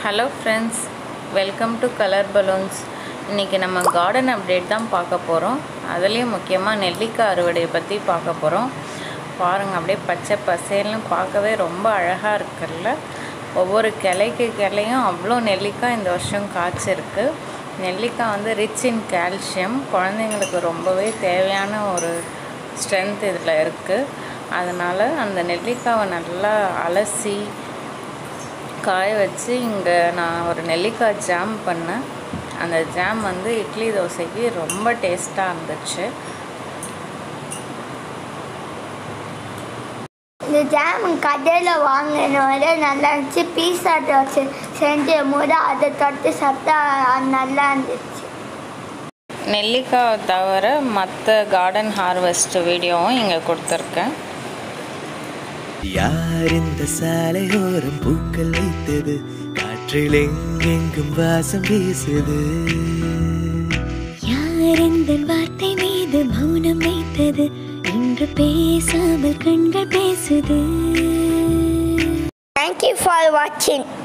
hello friends welcome to colour balloons இன்றைக்கி நம்ம garden update தான் பார்க்க போகிறோம் அதுலேயும் முக்கியமாக நெல்லிக்காய் அறுவடையை பற்றி பார்க்க போகிறோம் பாருங்கள் அப்படியே பச்சை பசேல்னு பார்க்கவே ரொம்ப அழகாக இருக்குல்ல ஒவ்வொரு கிளைக்கு கிளையும் அவ்வளோ நெல்லிக்காய் இந்த வருஷம் காய்ச்சிருக்கு நெல்லிக்காய் வந்து ரிச் இன் கால்சியம் குழந்தைங்களுக்கு ரொம்பவே தேவையான ஒரு ஸ்ட்ரென்த் இதில் இருக்குது அதனால் அந்த நெல்லிக்காவை நல்லா அலசி காய வச்சு இங்கே நான் ஒரு நெல்லிக்காய் ஜாம் பண்ணேன் அந்த ஜாம் வந்து இட்லி தோசைக்கு ரொம்ப டேஸ்ட்டாக இருந்துச்சு இந்த ஜாம் கடையில் வாங்கினோட நல்லா இருந்துச்சு பீஸா தோசை செஞ்ச போது அதை தொட்டு சாப்பிட்டா அது நல்லா இருந்துச்சு நெல்லிக்காய் தவிர மற்ற கார்டன் ஹார்வெஸ்ட் வீடியோவும் இங்கே கொடுத்துருக்கேன் யார் இந்த சாலையோரம் பூக்கள் வைத்தது காற்றில் எங்கெங்கும் வாசம் வீசுது யார் இந்த வார்த்தை மீது மௌனம் வைத்தது இன்று பேசாமல் கண்கள் பேசுது தேங்க்யூ ஃபார் வாட்சிங்